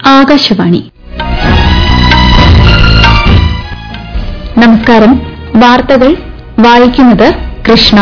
ആകാശവാണി നമസ്കാരം വാർത്തകൾ വായിക്കുന്നത് കൃഷ്ണ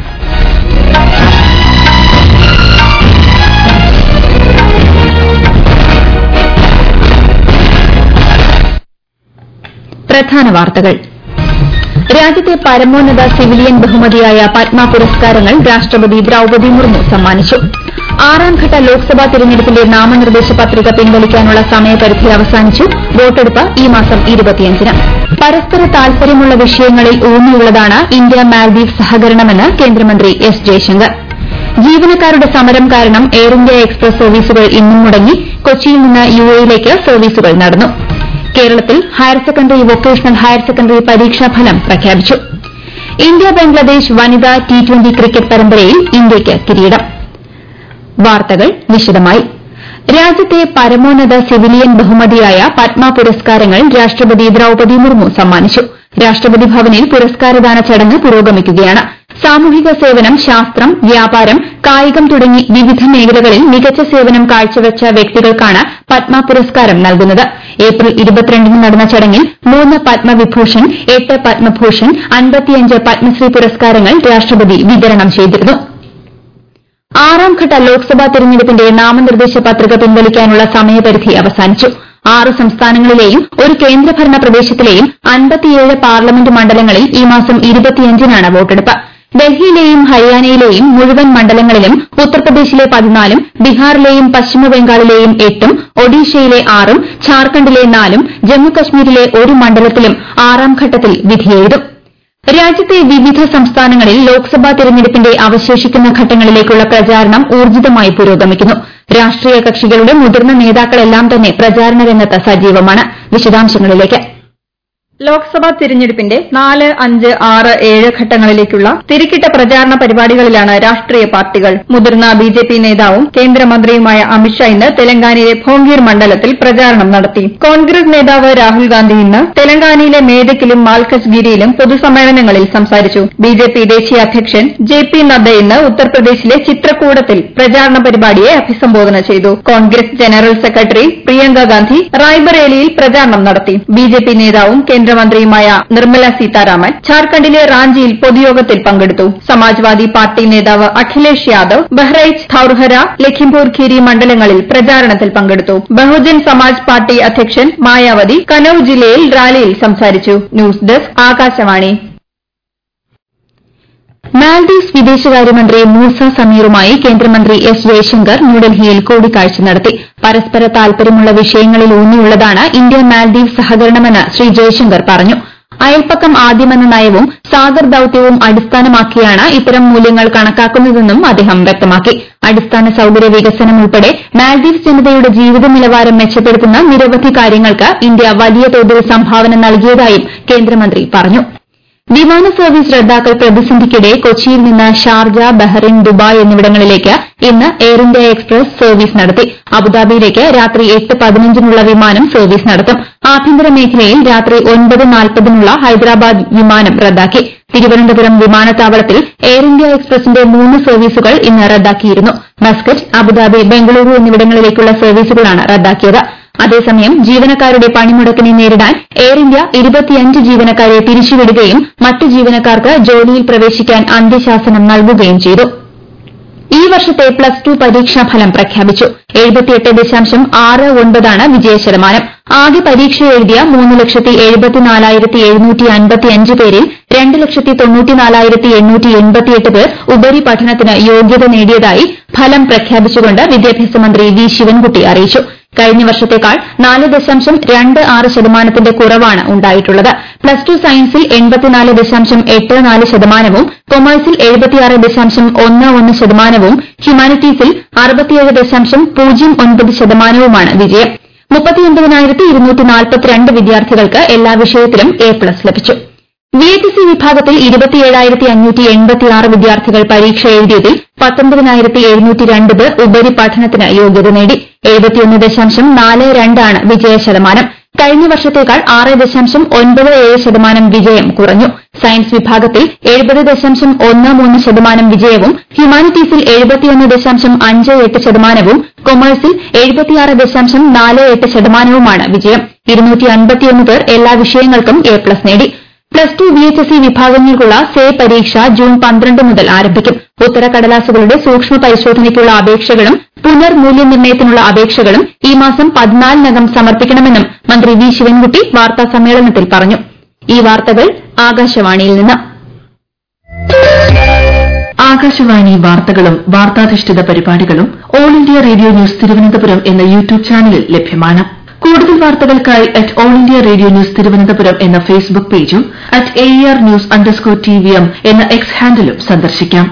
പ്രധാന വാർത്തകൾ രാജ്യത്തെ പരമോന്നത സിവിലിയൻ ബഹുമതിയായ പത്മ പുരസ്കാരങ്ങൾ രാഷ്ട്രപതി ദ്രൌപദി മുർമു സമ്മാനിച്ചു ആറാംഘട്ട ലോക്സഭാ തെരഞ്ഞെടുപ്പിന്റെ നാമനിർദ്ദേശ പത്രിക പിൻവലിക്കാനുള്ള സമയപരിധി അവസാനിച്ചു വോട്ടെടുപ്പ് ഈ മാസം ഇരുപത്തിയഞ്ചിന് പരസ്പര താൽപര്യമുള്ള വിഷയങ്ങളിൽ ഊന്നിയുള്ളതാണ് ഇന്ത്യ മാൽദ്വീപ് സഹകരണമെന്ന് കേന്ദ്രമന്ത്രി എസ് ജയശങ്കർ ജീവനക്കാരുടെ സമരം കാരണം എയർ ഇന്ത്യ എക്സ്പ്രസ് സർവീസുകൾ ഇന്നും മുടങ്ങി കൊച്ചിയിൽ നിന്ന് യുഎഇയിലേക്ക് സർവീസുകൾ നടന്നു കേരളത്തിൽ higher secondary vocational higher secondary പരീക്ഷാഫലം പ്രഖ്യാപിച്ചു ഇന്ത്യ ബംഗ്ലാദേശ് വനിതാ ടി ട്വന്റി ക്രിക്കറ്റ് പരമ്പരയിൽ ഇന്ത്യയ്ക്ക് കിരീടം വാർത്തകൾ വിശദമായി രാജ്യത്തെ പരമോന്നത സിവിലിയൻ ബഹുമതിയായ പത്മ പുരസ്കാരങ്ങൾ രാഷ്ട്രപതി ദ്രൌപദി മുർമു സമ്മാനിച്ചു രാഷ്ട്രപതി ഭവനിൽ പുരസ്കാരദാന ചടങ്ങ് പുരോഗമിക്കുകയാണ് സാമൂഹിക സേവനം ശാസ്ത്രം വ്യാപാരം കായികം തുടങ്ങി വിവിധ മേഖലകളിൽ മികച്ച സേവനം കാഴ്ചവച്ച വ്യക്തികൾക്കാണ് പത്മ പുരസ്കാരം നൽകുന്നത് ഏപ്രിൽ ഇരുപത്തിരണ്ടിന് നടന്ന ചടങ്ങിൽ മൂന്ന് പത്മവിഭൂഷൺ എട്ട് പത്മഭൂഷൺ അൻപത്തിയഞ്ച് പത്മശ്രീ പുരസ്കാരങ്ങൾ രാഷ്ട്രപതി വിതരണം ചെയ്തിരുന്നു ആറാംഘട്ട ലോക്സഭാ തെരഞ്ഞെടുപ്പിന്റെ നാമനിർദ്ദേശ പത്രിക പിൻവലിക്കാനുള്ള സമയപരിധി അവസാനിച്ചു ആറ് സംസ്ഥാനങ്ങളിലെയും ഒരു കേന്ദ്രഭരണ പ്രദേശത്തിലെയും അൻപത്തിയേഴ് പാർലമെന്റ് മണ്ഡലങ്ങളിൽ ഈ മാസം ഇരുപത്തിയഞ്ചിനാണ് വോട്ടെടുപ്പ് ഡൽഹിയിലെയും ഹരിയാനയിലെയും മുഴുവൻ മണ്ഡലങ്ങളിലും ഉത്തർപ്രദേശിലെ പതിനാലും ബീഹാറിലെയും പശ്ചിമബംഗാളിലെയും എട്ടും ഒഡീഷയിലെ ആറും ഝാർഖണ്ഡിലെ നാലും ജമ്മുകശ്മീരിലെ ഒരു മണ്ഡലത്തിലും ആറാം ഘട്ടത്തിൽ വിധിയെഴുതും രാജ്യത്തെ വിവിധ സംസ്ഥാനങ്ങളിൽ ലോക്സഭാ തെരഞ്ഞെടുപ്പിന്റെ അവശേഷിക്കുന്ന ഘട്ടങ്ങളിലേക്കുള്ള പ്രചാരണം ഊർജ്ജിതമായി പുരോഗമിക്കുന്നു രാഷ്ട്രീയ കക്ഷികളുടെ മുതിർന്ന നേതാക്കളെല്ലാം തന്നെ പ്രചാരണ രംഗത്ത് സജീവമാണ് വിശദാംശങ്ങളിലേക്ക് ലോക്സഭാ തിരഞ്ഞെടുപ്പിന്റെ നാല് അഞ്ച് ആറ് ഏഴ് ഘട്ടങ്ങളിലേക്കുള്ള തിരക്കിട്ട പ്രചാരണ പരിപാടികളിലാണ് രാഷ്ട്രീയ പാർട്ടികൾ മുതിർന്ന ബി ജെ പി നേതാവും കേന്ദ്രമന്ത്രിയുമായ അമിത്ഷാ ഇന്ന് തെലങ്കാനയിലെ ഭോംഗീർ മണ്ഡലത്തിൽ പ്രചാരണം നടത്തി കോൺഗ്രസ് നേതാവ് രാഹുൽ ഗാന്ധി ഇന്ന് തെലങ്കാനയിലെ മേദക്കിലും മാൽക്കജ്ഗിരിയിലും പൊതുസമ്മേളനങ്ങളിൽ സംസാരിച്ചു ബി ജെ പി ദേശീയ അധ്യക്ഷൻ ജെ പി നദ്ദ ഇന്ന് ഉത്തർപ്രദേശിലെ ചിത്രകൂടത്തിൽ പ്രചാരണ പരിപാടിയെ അഭിസംബോധന ചെയ്തു കോൺഗ്രസ് ജനറൽ സെക്രട്ടറി പ്രിയങ്ക ഗാന്ധി റായ്ബറേലിയിൽ പ്രചാരണം നടത്തി ബി ജെ പി നേതാവും കേന്ദ്രമന്ത്രിയുമായ നിർമ്മല സീതാരാമൻ ഝാർഖണ്ഡിലെ റാഞ്ചിയിൽ പൊതുയോഗത്തിൽ പങ്കെടുത്തു സമാജ്വാദി പാർട്ടി നേതാവ് അഖിലേഷ് യാദവ് ബഹ്റൈച്ച് ധൌർഹര ലഖിംപൂർ ഖീരി മണ്ഡലങ്ങളിൽ പ്രചാരണത്തിൽ പങ്കെടുത്തു ബഹുജൻ സമാജ് പാർട്ടി അധ്യക്ഷൻ മായാവതി കനൌ ജില്ലയിൽ റാലിയിൽ സംസാരിച്ചു ന്യൂസ് ഡെസ്ക് ആകാശവാണി മാൽഡീവ്സ് വിദേശകാര്യമന്ത്രി മൂസ സമീറുമായി കേന്ദ്രമന്ത്രി എസ് ജയശങ്കർ ന്യൂഡൽഹിയിൽ കൂടിക്കാഴ്ച നടത്തി പരസ്പര താൽപര്യമുള്ള വിഷയങ്ങളിൽ ഊന്നിയുള്ളതാണ് ഇന്ത്യ മാൽഡീവ്സ് സഹകരണമെന്ന് ശ്രീ ജയശങ്കർ പറഞ്ഞു അയൽപ്പക്കം ആദ്യമെന്ന നയവും സാഗർ ദൌത്യവും അടിസ്ഥാനമാക്കിയാണ് ഇത്തരം മൂല്യങ്ങൾ കണക്കാക്കുന്നതെന്നും അദ്ദേഹം വ്യക്തമാക്കി അടിസ്ഥാന സൌകര്യ വികസനം ഉൾപ്പെടെ മാൽഡീവ്സ് ജനതയുടെ ജീവിത നിലവാരം മെച്ചപ്പെടുത്തുന്ന നിരവധി കാര്യങ്ങൾക്ക് ഇന്ത്യ വലിയ തോതിൽ സംഭാവന നൽകിയതായും കേന്ദ്രമന്ത്രി പറഞ്ഞു വിമാന സർവീസ് റദ്ദാക്കൽ പ്രതിസന്ധിക്കിടെ കൊച്ചിയിൽ നിന്ന് ഷാർജ ബഹ്റിൻ ദുബായ് എന്നിവിടങ്ങളിലേക്ക് ഇന്ന് എയർ ഇന്ത്യ എക്സ്പ്രസ് സർവീസ് നടത്തി അബുദാബിയിലേക്ക് രാത്രി എട്ട് പതിനഞ്ചിനുള്ള വിമാനം സർവീസ് നടത്തും ആഭ്യന്തര മേഖലയിൽ രാത്രി ഒൻപത് നാൽപ്പതിനുള്ള ഹൈദരാബാദ് വിമാനം റദ്ദാക്കി തിരുവനന്തപുരം വിമാനത്താവളത്തിൽ എയർ ഇന്ത്യ എക്സ്പ്രസിന്റെ മൂന്ന് സർവീസുകൾ ഇന്ന് റദ്ദാക്കിയിരുന്നു മസ്കറ്റ് അബുദാബി ബംഗളൂരു എന്നിവിടങ്ങളിലേക്കുള്ള സർവീസുകളാണ് റദ്ദാക്കിയത് അതേസമയം ജീവനക്കാരുടെ പണിമുടക്കിനെ നേരിടാൻ എയർ ഇന്ത്യ ഇരുപത്തിയഞ്ച് ജീവനക്കാരെ പിരിച്ചുവിടുകയും മറ്റ് ജീവനക്കാർക്ക് ജോലിയിൽ പ്രവേശിക്കാൻ അന്ത്യശാസനം നൽകുകയും ചെയ്തു ഈ വർഷത്തെ പ്ലസ് ടു പരീക്ഷാഫലം പ്രഖ്യാപിച്ചു എഴുപത്തിയെട്ട് ദശാംശം ആറ് ഒൻപതാണ് വിജയശതമാനം ആദ്യ പരീക്ഷ എഴുതിയ മൂന്ന് ലക്ഷത്തി എഴുപത്തിനാലായിരത്തി എഴുന്നൂറ്റി അൻപത്തിയഞ്ച് പേരിൽ രണ്ട് ലക്ഷത്തി തൊണ്ണൂറ്റിനാലായിരത്തി എണ്ണൂറ്റി എൺപത്തിയെട്ട് പേർ ഉപരിപഠനത്തിന് യോഗ്യത നേടിയതായി ഫലം പ്രഖ്യാപിച്ചുകൊണ്ട് വിദ്യാഭ്യാസ മന്ത്രി വി ശിവൻകുട്ടി അറിയിച്ചു കഴിഞ്ഞ വർഷത്തേക്കാൾ നാല് ദശാംശം രണ്ട് ആറ് ശതമാനത്തിന്റെ കുറവാണ് ഉണ്ടായിട്ടുള്ളത് പ്ലസ് ടു സയൻസിൽ എൺപത്തിനാല് ദശാംശം എട്ട് നാല് ശതമാനവും കൊമേഴ്സിൽ എഴുപത്തിയാറ് ദശാംശം ഒന്ന് ഒന്ന് ശതമാനവും ഹ്യൂമാനിറ്റീസിൽ അറുപത്തിയേഴ് ദശാംശം പൂജ്യം ഒൻപത് ശതമാനവുമാണ് വിജയം മുപ്പത്തിയൊൻപതിനായിരത്തി ഇരുന്നൂറ്റി നാൽപ്പത്തിരണ്ട് വിദ്യാർത്ഥികൾക്ക് എല്ലാ വിഷയത്തിലും എ പ്ലസ് ലഭിച്ചു വിഎച്ച്എസി വിഭാഗത്തിൽ ഇരുപത്തിയേഴായിരത്തി അഞ്ഞൂറ്റി എൺപത്തിയാറ് വിദ്യാർത്ഥികൾ പരീക്ഷ എഴുതിയതിൽ പത്തൊൻപതിനായിരത്തി എഴുന്നൂറ്റി രണ്ട് പേർ ഉപരിപഠനത്തിന് യോഗ്യത നേടി എഴുപത്തിയൊന്ന് ദശാംശം നാല് രണ്ടാണ് വിജയശതമാനം കഴിഞ്ഞ വർഷത്തേക്കാൾ ആറ് ദശാംശം ഒൻപത് ഏഴ് ശതമാനം വിജയം കുറഞ്ഞു സയൻസ് വിഭാഗത്തിൽ എഴുപത് ദശാംശം ഒന്ന് മൂന്ന് ശതമാനം വിജയവും ഹ്യൂമാനിറ്റീസിൽ എഴുപത്തിയൊന്ന് ദശാംശം അഞ്ച് എട്ട് ശതമാനവും കൊമേഴ്സിൽ എഴുപത്തിയാറ് ദശാംശം നാല് എട്ട് ശതമാനവുമാണ് വിജയം ഇരുന്നൂറ്റി അൻപത്തിയൊന്ന് പേർ എല്ലാ വിഷയങ്ങൾക്കും എ പ്ലസ് നേടി പ്ലസ് ടു വിഎച്ച്എസ്ഇ വിഭാഗങ്ങൾക്കുള്ള സേ പരീക്ഷ ജൂൺ പന്ത്രണ്ട് മുതൽ ആരംഭിക്കും ഉത്തരക്കടലാസുകളുടെ സൂക്ഷ്മ പരിശോധനയ്ക്കുള്ള അപേക്ഷകളും പുനർമൂല്യനിർണ്ണയത്തിനുള്ള അപേക്ഷകളും ഈ മാസം പതിനാലിനകം സമർപ്പിക്കണമെന്നും മന്ത്രി വി ശിവൻകുട്ടി വാർത്താ സമ്മേളനത്തിൽ പറഞ്ഞു ഈ വാർത്തകൾ ആകാശവാണിയിൽ നിന്ന് ആകാശവാണി വാർത്തകളും വാർത്താധിഷ്ഠിത പരിപാടികളും all India radio news Thiruvananthapuram എന്ന യൂട്യൂബ് ചാനലിൽ ലഭ്യമാണ് കൂടുതൽ വാർത്തകൾക്കായി at all India radio news Thiruvananthapuram എന്ന ഫേസ്ബുക്ക് പേജും at A R news underscore T V M എന്ന എക്സ് ഹാൻഡിലും സന്ദർശിക്കാം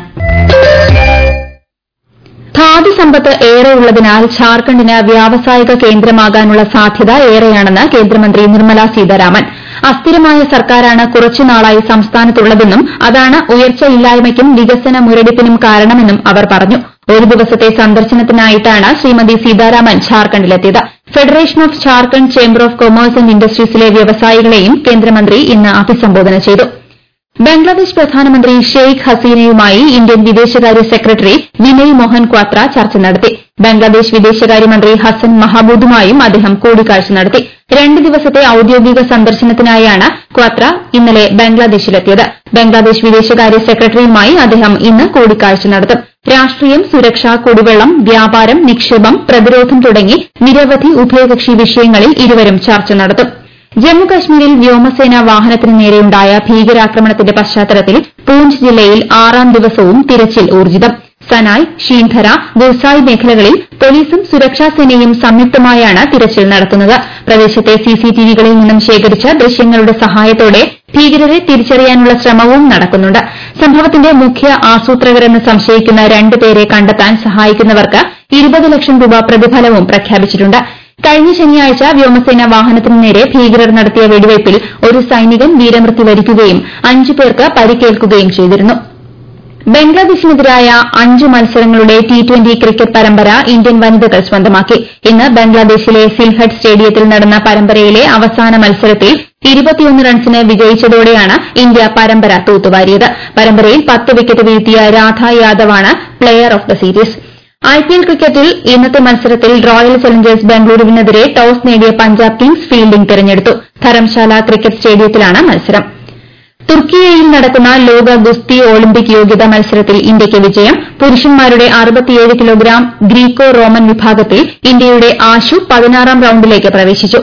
ധാതു സമ്പത്ത് ഏറെ ഉള്ളതിനാൽ ഝാർഖണ്ഡിന് വ്യാവസായിക കേന്ദ്രമാകാനുള്ള സാധ്യത ഏറെയാണെന്ന് കേന്ദ്രമന്ത്രി നിർമ്മല സീതാരാമൻ അസ്ഥിരമായ സർക്കാരാണ് കുറച്ചുനാളായി സംസ്ഥാനത്തുള്ളതെന്നും അതാണ് ഉയർച്ചയില്ലായ്മയ്ക്കും വികസന മുരടിപ്പിനും കാരണമെന്നും അവർ പറഞ്ഞു ഒരു ദിവസത്തെ സന്ദർശനത്തിനായിട്ടാണ് ശ്രീമതി സീതാരാമൻ ഝാർഖണ്ഡിലെത്തിയത് federation of Jharkhand chamber of commerce and ഇൻഡസ്ട്രീസിലെ വ്യവസായികളെയും കേന്ദ്രമന്ത്രി ഇന്ന് അഭിസംബോധന ചെയ്തു ബംഗ്ലാദേശ് പ്രധാനമന്ത്രി ഷെയ്ഖ് ഹസീനയുമായി ഇന്ത്യൻ വിദേശകാര്യ സെക്രട്ടറി വിനയ് മോഹൻ ക്വാത്ര ചർച്ച നടത്തി ബംഗ്ലാദേശ് വിദേശകാര്യമന്ത്രി ഹസൻ മഹമൂദുമായും അദ്ദേഹം കൂടിക്കാഴ്ച നടത്തി രണ്ട് ദിവസത്തെ ഔദ്യോഗിക സന്ദർശനത്തിനായാണ് ക്വാത്ര ഇന്നലെ ബംഗ്ലാദേശിലെത്തിയത് ബംഗ്ലാദേശ് വിദേശകാര്യ സെക്രട്ടറിയുമായി അദ്ദേഹം ഇന്ന് കൂടിക്കാഴ്ച നടത്തും രാഷ്ട്രീയം സുരക്ഷ കുടിവെള്ളം വ്യാപാരം നിക്ഷേപം പ്രതിരോധം തുടങ്ങി നിരവധി ഉഭയകക്ഷി വിഷയങ്ങളിൽ ഇരുവരും ചർച്ച നടത്തും ജമ്മുകശ്മീരിൽ വ്യോമസേന വാഹനത്തിന് നേരെയുണ്ടായ ഭീകരാക്രമണത്തിന്റെ പശ്ചാത്തലത്തിൽ പൂഞ്ച് ജില്ലയിൽ ആറാം ദിവസവും തിരച്ചിൽ ഊർജ്ജിതം സനായ് ഷീൻധര ഗുസായ് മേഖലകളിൽ പോലീസും സുരക്ഷാസേനയും സംയുക്തമായാണ് തിരച്ചിൽ നടത്തുന്നത് പ്രദേശത്തെ സിസിടിവികളിൽ നിന്നും ശേഖരിച്ച ദൃശ്യങ്ങളുടെ സഹായത്തോടെ ഭീകരരെ തിരിച്ചറിയാനുള്ള ശ്രമവും നടക്കുന്നുണ്ട് സംഭവത്തിന്റെ മുഖ്യ ആസൂത്രകരെന്ന് സംശയിക്കുന്ന രണ്ട് പേരെ കണ്ടെത്താൻ സഹായിക്കുന്നവർക്ക് ഇരുപത് ലക്ഷം രൂപ പ്രതിഫലവും പ്രഖ്യാപിച്ചിട്ടുണ്ട് കഴിഞ്ഞ ശനിയാഴ്ച വ്യോമസേന വാഹനത്തിനു നേരെ ഭീകരർ നടത്തിയ വെടിവയ്പിൽ ഒരു സൈനികൻ വീരമൃത്യു വരിക്കുകയും അഞ്ചു പേർക്ക് പരിക്കേൽക്കുകയും ചെയ്തിരുന്നു ബംഗ്ലാദേശിനെതിരായ അഞ്ച് മത്സരങ്ങളുടെ ടി ട്വന്റി ക്രിക്കറ്റ് പരമ്പര ഇന്ത്യൻ വനിതകൾ സ്വന്തമാക്കി ഇന്ന് ബംഗ്ലാദേശിലെ സിൽഹട്ട് സ്റ്റേഡിയത്തിൽ നടന്ന പരമ്പരയിലെ അവസാന മത്സരത്തിൽ ഇരുപത്തിയൊന്ന് റൺസിന് വിജയിച്ചതോടെയാണ് ഇന്ത്യ പരമ്പര തൂത്തുവാരിയത് പരമ്പരയിൽ പത്ത് വിക്കറ്റ് വീഴ്ത്തിയ രാധ യാദവാണ് player of the series IPL ക്രിക്കറ്റിൽ ഇന്നത്തെ മത്സരത്തിൽ റോയൽ ചലഞ്ചേഴ്സ് ബംഗളൂരുവിനെതിരെ ടോസ് നേടിയ പഞ്ചാബ് കിങ്സ് ഫീൽഡിംഗ് തെരഞ്ഞെടുത്തു ധരംശാല ക്രിക്കറ്റ് സ്റ്റേഡിയത്തിലാണ് മത്സരം തുർക്കിയയിൽ നടക്കുന്ന ലോക ഗുസ്തി ഒളിമ്പിക് യോഗ്യതാ മത്സരത്തിൽ ഇന്ത്യയ്ക്ക് വിജയം പുരുഷന്മാരുടെ അറുപത്തിയേഴ് കിലോഗ്രാം ഗ്രീക്കോ റോമൻ വിഭാഗത്തിൽ ഇന്ത്യയുടെ ആശു പതിനാറാം റൌണ്ടിലേക്ക് പ്രവേശിച്ചു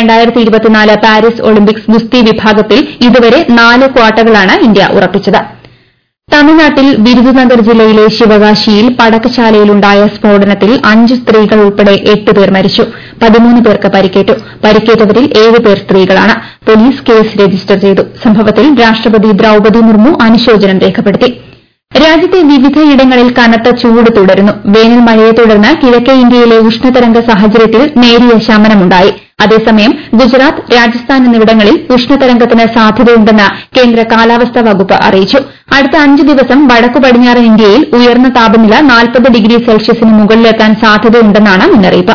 പാരീസ് ഒളിമ്പിക്സ് ഗുസ്തി വിഭാഗത്തിൽ ഇതുവരെ നാല് ക്വാട്ടകളാണ് ഇന്ത്യ ഉറപ്പിച്ചത് തമിഴ്നാട്ടിൽ വിരുദുനഗർ ജില്ലയിലെ ശിവകാശിയിൽ പടക്കശാലയിലുണ്ടായ സ്ഫോടനത്തിൽ അഞ്ച് സ്ത്രീകൾ ഉൾപ്പെടെ എട്ട് പേർ മരിച്ചു പതിമൂന്ന് പേർക്ക് പരിക്കേറ്റു പരിക്കേറ്റവരിൽ ഏഴ് പേർ സ്ത്രീകളാണ് പോലീസ് കേസ് രജിസ്റ്റർ ചെയ്തു സംഭവത്തിൽ രാഷ്ട്രപതി ദ്രൌപദി മുർമു അനുശോചനം രേഖപ്പെടുത്തി രാജ്യത്തെ വിവിധയിടങ്ങളിൽ കനത്ത ചൂട് തുടരുന്നു വേനൽ മഴയെ തുടർന്ന് കിഴക്കേ ഇന്ത്യയിലെ ഉഷ്ണതരംഗ സാഹചര്യത്തിൽ നേരിയ ശമനമുണ്ടായി അതേസമയം ഗുജറാത്ത് രാജസ്ഥാൻ എന്നിവിടങ്ങളിൽ ഉഷ്ണതരംഗത്തിന് സാധ്യതയുണ്ടെന്ന് കേന്ദ്ര കാലാവസ്ഥാ വകുപ്പ് അറിയിച്ചു അടുത്ത അഞ്ച് ദിവസം വടക്കു പടിഞ്ഞാറൻ ഇന്ത്യയിൽ ഉയർന്ന താപനില നാൽപ്പത് ഡിഗ്രി സെൽഷ്യസിന് മുകളിലെത്താൻ സാധ്യതയുണ്ടെന്നാണ് മുന്നറിയിപ്പ്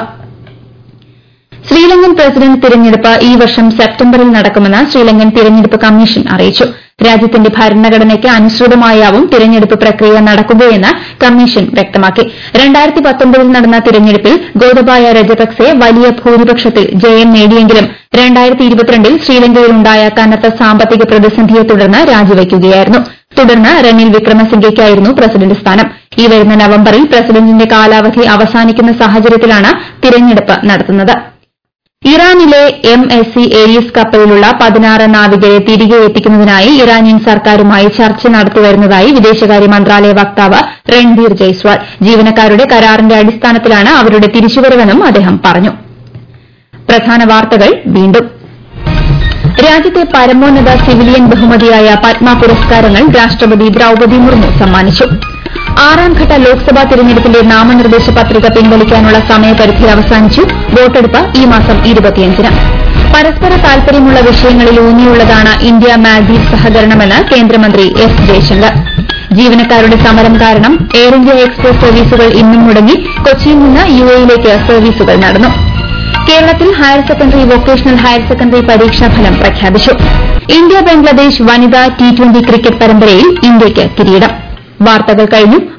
ശ്രീലങ്കൻ പ്രസിഡന്റ് തിരഞ്ഞെടുപ്പ് ഈ വർഷം സെപ്റ്റംബറിൽ നടക്കുമെന്ന് ശ്രീലങ്കൻ തിരഞ്ഞെടുപ്പ് കമ്മീഷൻ അറിയിച്ചു രാജ്യത്തിന്റെ ഭരണഘടനയ്ക്ക് അനുസൃതമായാവും തിരഞ്ഞെടുപ്പ് പ്രക്രിയ നടക്കുകയെന്ന് കമ്മീഷൻ വ്യക്തമാക്കി ൽ നടന്ന തിരഞ്ഞെടുപ്പിൽ ഗോതബായ രജപക്സെ വലിയ ഭൂരിപക്ഷത്തിൽ ജയം നേടിയെങ്കിലും ൽ ശ്രീലങ്കയിലുണ്ടായ കനത്ത സാമ്പത്തിക പ്രതിസന്ധിയെ തുടർന്ന് രാജിവയ്ക്കുകയായിരുന്നു തുടർന്ന് റനിൽ വിക്രമസിംഗയ്ക്കായിരുന്നു പ്രസിഡന്റ് സ്ഥാനം ഈ വരുന്ന നവംബറിൽ പ്രസിഡന്റിന്റെ കാലാവധി അവസാനിക്കുന്ന സാഹചര്യത്തിലാണ് തിരഞ്ഞെടുപ്പ് നടത്തുന്നത് ഇറാനിലെ എം എസ് സി ഏരീസ് കപ്പലിലുള്ള പതിനാറ് നാവികരെ തിരികെ എത്തിക്കുന്നതിനായി ഇറാനിയൻ സർക്കാരുമായി ചർച്ച നടത്തിവരുന്നതായി വിദേശകാര്യ മന്ത്രാലയ വക്താവ് രൺധീർ ജയ്സ്വാൾ ജീവനക്കാരുടെ കരാറിന്റെ അടിസ്ഥാനത്തിലാണ് അവരുടെ തിരിച്ചുവരവെന്നും അദ്ദേഹം പറഞ്ഞു പ്രധാന വാർത്തകൾ വീണ്ടും രാജ്യത്തെ പരമോന്നത സിവിലിയൻ ബഹുമതിയായ പത്മ പുരസ്കാരങ്ങൾ രാഷ്ട്രപതി ദ്രൌപദി മുർമു സമ്മാനിച്ചു ആറാംഘട്ട ലോക്സഭാ തിരഞ്ഞെടുപ്പിന്റെ നാമനിർദ്ദേശ പത്രിക പിൻവലിക്കാനുള്ള സമയപരിധി അവസാനിച്ചു വോട്ടെടുപ്പ് ഈ മാസം ഇരുപത്തിയഞ്ചിന് പരസ്പര താൽപര്യമുള്ള വിഷയങ്ങളിൽ ഊന്നിയുള്ളതാണ് ഇന്ത്യ മാൽദ്വീപ് സഹകരണമെന്ന് കേന്ദ്രമന്ത്രി എസ് ജയശങ്കർ ജീവനക്കാരുടെ സമരം കാരണം എയർ ഇന്ത്യ എക്സ്പ്രസ് സർവീസുകൾ ഇന്നും മുടങ്ങി കൊച്ചിയിൽ നിന്ന് യുഎയിലേക്ക് സർവീസുകൾ നടന്നു കേരളത്തിൽ higher secondary vocational higher secondary പരീക്ഷാഫലം പ്രഖ്യാപിച്ചു ഇന്ത്യ ബംഗ്ലാദേശ് വനിതാ ടി ട്വന്റി ക്രിക്കറ്റ് പരമ്പരയിൽ ഇന്ത്യയ്ക്ക് കിരീടം വാർത്തകൾ കഴിഞ്ഞു